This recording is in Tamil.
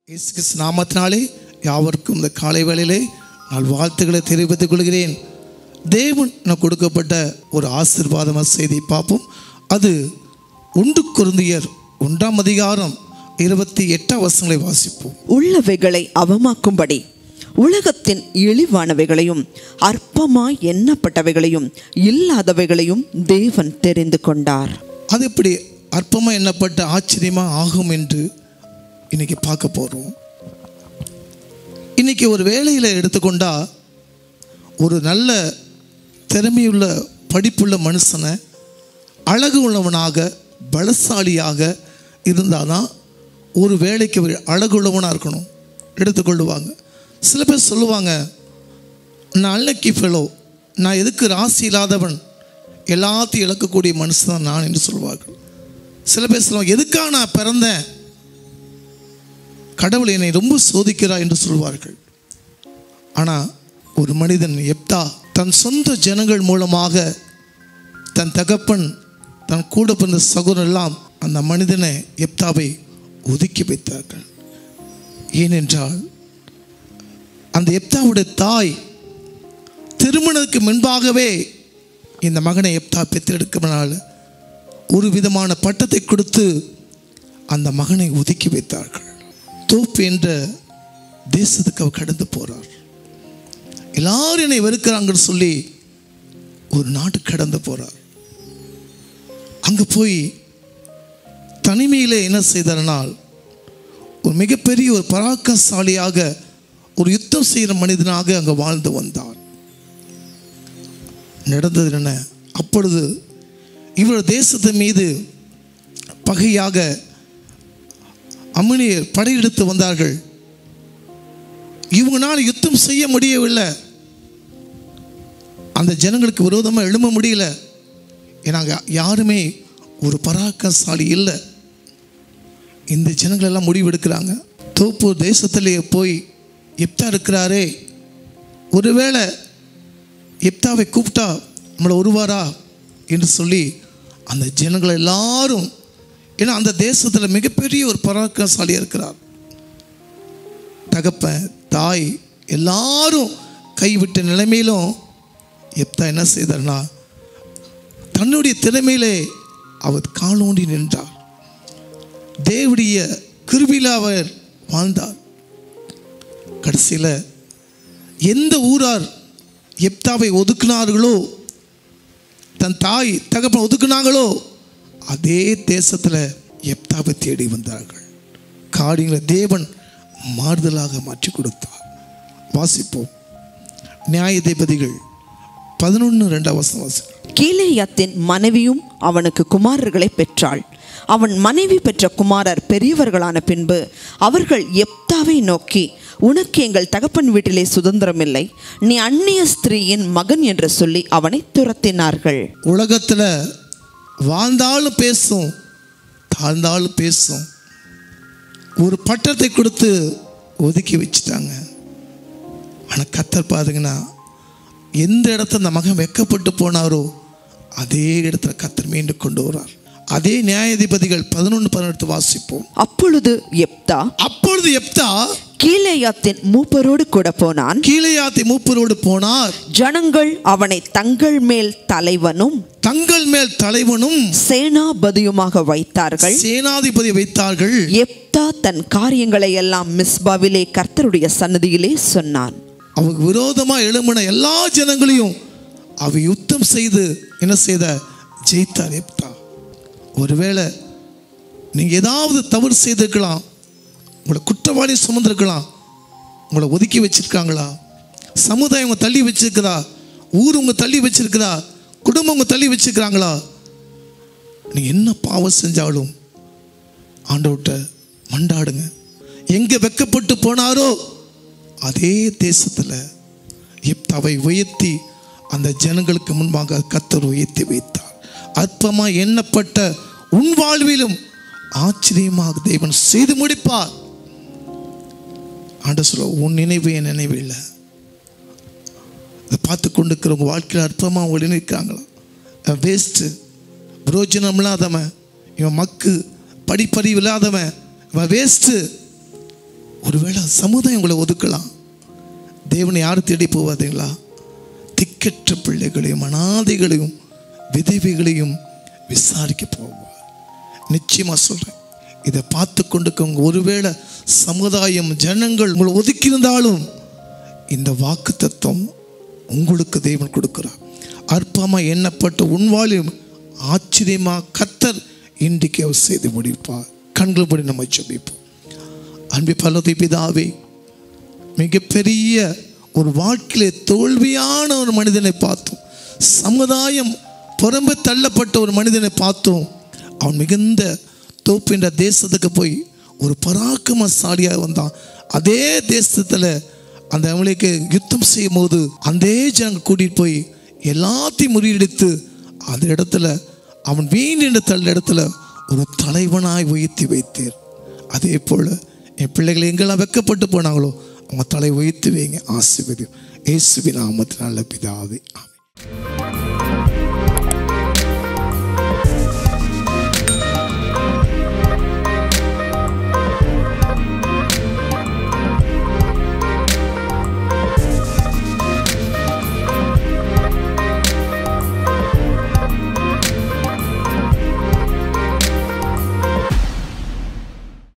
இயேசு கிறிஸ்து நாமத்தினாலே யாவருக்கும் இந்த காலை வேளையிலே நான் வாழ்த்துக்களை தெரிவித்துக் கொள்கிறேன் தேவன் நான் கொடுக்கப்பட்ட ஒரு ஆசீர்வாதமான செய்தியை பார்ப்போம் அது ஒன்று குருந்தியர் ஒன்றாம் அதிகாரம் இருபத்தி எட்டாம் வசனங்களை வாசிப்போம் உள்ளவைகளை அவமாக்கும்படி உலகத்தின் இழிவானவைகளையும் அற்பமாய் எண்ணப்பட்டவைகளையும் இல்லாதவைகளையும் தேவன் தெரிந்து கொண்டார் அது எப்படி அற்பமாக எண்ணப்பட்ட ஆச்சரியமாக ஆகும் என்று இன்னைக்கு பார்க்க போகிறோம் இன்னைக்கு ஒரு வேலையில் எடுத்துக்கொண்டா ஒரு நல்ல திறமையுள்ள படிப்புள்ள மனுஷனை அழகு உள்ளவனாக பலசாலியாக இருந்தால் தான் ஒரு வேலைக்கு வே- அழகு உள்ளவனாக இருக்கணும் எடுத்துக்கொள்ளுவாங்க சில பேர் சொல்லுவாங்க நான் அன்லக்கி ஃபெலோ நான் எதுக்கு ராசி இல்லாதவன் எல்லாத்தையும் இழக்கக்கூடிய மனுஷன் தான் நான் என்று சொல்வார்கள் சில பேர் சொல்லுவாங்க எதுக்காக நான் பிறந்தேன் கடவுள் என்னை ரொம்ப சோதிக்கிறா என்று சொல்வார்கள் ஆனால் ஒரு மனிதன் எப்தா தன் சொந்த ஜனங்கள் மூலமாக தன் தகப்பன் தன் கூட பிறந்த சகோதரர் எல்லாம் அந்த மனிதனை எப்தாவை ஒதுக்கி வைத்தார்கள் ஏனென்றால் அந்த எப்தாவுடைய தாய் திருமணத்துக்கு முன்பாகவே இந்த மகனை எப்தா பெற்றெடுக்கனால ஒரு விதமான பட்டத்தை கொடுத்து அந்த மகனை ஒதுக்கி வைத்தார்கள் தோப்பு என்ற தேசத்துக்கு அவர் கடந்து போறார் எல்லாரும் என்னை வெறுக்கிறாங்கன்னு சொல்லி ஒரு நாட்டுக்கு கடந்து போறார் அங்கே போய் தனிமையிலே என்ன செய்தார்னால் ஒரு மிகப்பெரிய ஒரு பராக்கசாலியாக ஒரு யுத்தம் செய்கிற மனிதனாக அங்கே வாழ்ந்து வந்தார் நடந்தது என்ன அப்பொழுது இவர் தேசத்தின் மீது பகையாக அம்மினியர் படையெடுத்து வந்தார்கள் இவங்களால் யுத்தம் செய்ய முடியவில்லை அந்த ஜனங்களுக்கு விரோதமாக எழும்ப முடியல ஏன்னா அங்க யாருமே ஒரு பராக்கசாலி இல்லை இந்த ஜனங்கள் எல்லாம் முடிவெடுக்கிறாங்க தோப்பு தேசத்திலேயே போய் எப்தா இருக்கிறாரே ஒருவேளை எப்தாவை கூப்பிட்டா நம்மளை வருவாரா என்று சொல்லி அந்த ஜனங்கள் எல்லாரும் ஏன்னா அந்த தேசத்தில் மிகப்பெரிய ஒரு பராக்கிரமசாலியாக இருக்கிறார் தகப்பன் தாய் எல்லாரும் கைவிட்ட நிலைமையிலும் எப்தா என்ன செய்தார்னா தன்னுடைய திறமையிலே அவர் காலூண்டி நின்றார் தேவடைய கிருபியில் அவர் வாழ்ந்தார் கடைசியில் எந்த ஊரார் எப்தாவை ஒதுக்குனார்களோ தன் தாய் தகப்பன் ஒதுக்குனாங்களோ அதே தேசத்தில் எப்தாவை தேடி வந்தார்கள் காரியங்களை தேவன் மாறுதலாக மாற்றி கொடுத்தார் வாசிப்போம் நியாயாதிபதிகள் பதினொன்று ரெண்டாம் வசனம் வாசி கீலேயாத்தின் மனைவியும் அவனுக்கு குமாரர்களை பெற்றாள் அவன் மனைவி பெற்ற குமாரர் பெரியவர்களான பின்பு அவர்கள் எப்தாவை நோக்கி உனக்கு எங்கள் தகப்பன் வீட்டிலே சுதந்திரமில்லை நீ அந்நிய ஸ்திரீயின் மகன் என்று சொல்லி அவனை துரத்தினார்கள் உலகத்தில் வாழ்ந்தாலும் பேசும் தாழ்ந்தாலும் பேசும் ஒரு பட்டத்தை கொடுத்து ஒதுக்கி வச்சுட்டாங்க ஆனால் கத்தர் பாருங்கன்னா எந்த இடத்துல அந்த மகன் வெக்கப்பட்டு போனாரோ அதே இடத்துல கத்தர் மீண்டும் கொண்டு வரார் அதே நியாயாதிபதிகள் பதினொன்று பதினெட்டு வாசிப்போம் அப்பொழுது எப்தா அப்பொழுது எப்தா கீலேயாத்தின் மூப்பரோடு கூட போனான் கீழையாத்தி மூப்பரோடு போனார் ஜனங்கள் அவனை தங்கள் மேல் தலைவனும் தங்கள் மேல் தலைவனும் சேனாபதியுமாக வைத்தார்கள் சேனாதிபதி வைத்தார்கள் எப்தா தன் காரியங்களை எல்லாம் மிஸ்பாவிலே கர்த்தருடைய சன்னதியிலே சொன்னான் அவங்க விரோதமாக எழும்பின எல்லா ஜனங்களையும் அவ யுத்தம் செய்து என்ன செய்த ஜெயித்தார் எப்தா ஒருவேளை நீங்கள் ஏதாவது தவறு செய்திருக்கலாம் உங்களை குற்றவாளி சுமந்திருக்கலாம் உங்களை ஒதுக்கி வச்சிருக்காங்களா சமுதாயம் உங்க தள்ளி வச்சிருக்குதா ஊர் உங்க தள்ளி வச்சிருக்குதா குடும்பம் உங்க தள்ளி வச்சிருக்கிறாங்களா நீங்கள் என்ன பாவம் செஞ்சாலும் ஆண்டவர்கிட்ட மண்டாடுங்க எங்கே வெக்கப்பட்டு போனாரோ அதே தேசத்தில் எப்தாவை உயர்த்தி அந்த ஜனங்களுக்கு முன்பாக கத்தர் உயர்த்தி வைத்தார் அற்பமாக எண்ணப்பட்ட உன் வாழ்விலும் ஆச்சரியமாக தேவன் செய்து முடிப்பார் ஆண்ட சொல்ல உன் நினைவு என் நினைவு இல்லை இதை பார்த்து கொண்டு இருக்கிறவங்க வாழ்க்கையில் அற்பமாக அவங்க நினைக்கிறாங்களா வேஸ்ட்டு புரோஜனம் இல்லாதவன் இவன் மக்கு படிப்பறிவு இல்லாதவன் இவன் வேஸ்ட்டு ஒருவேளை சமுதாயம் உங்களை ஒதுக்கலாம் தேவனை யார் தேடி போவாதீங்களா திக்கற்ற பிள்ளைகளையும் அனாதைகளையும் விதவைகளையும் விசாரிக்க போவார் நிச்சயமா சொல்றேன் இதை பார்த்து கொண்டுக்கவங்க ஒருவேளை சமுதாயம் ஜனங்கள் உங்களை ஒதுக்கியிருந்தாலும் இந்த வாக்கு தத்துவம் உங்களுக்கு தேவன் கொடுக்கிறார் அற்பமாக எண்ணப்பட்ட உன்வாலையும் ஆச்சரியமா கத்தர் இன்றைக்கு அவர் செய்து முடிப்பார் கண்கள் படி நம்ம ஜெபிப்போம் அன்பு பலதை பிதாவே மிகப்பெரிய ஒரு வாழ்க்கையிலே தோல்வியான ஒரு மனிதனை பார்த்தோம் சமுதாயம் புறம்பு தள்ளப்பட்ட ஒரு மனிதனை பார்த்தோம் அவன் மிகுந்த தோப்பின்ற தேசத்துக்கு போய் ஒரு பராக்கிரமசாலியாக வந்தான் அதே தேசத்தில் அந்த அவங்களுக்கு யுத்தம் செய்யும் போது அந்த ஜனங்க கூட்டிகிட்டு போய் எல்லாத்தையும் முறியடித்து அந்த இடத்துல அவன் வீண் என்ற தள்ள இடத்துல ஒரு தலைவனாய் உயர்த்தி வைத்தீர் அதே போல் என் பிள்ளைகள் எங்கெல்லாம் வெக்கப்பட்டு போனாங்களோ அவங்க தலை உயர்த்தி வைங்க ஆசீர்வதியும் இயேசுவின் நாமத்தினால பிதாவே ஆமென்.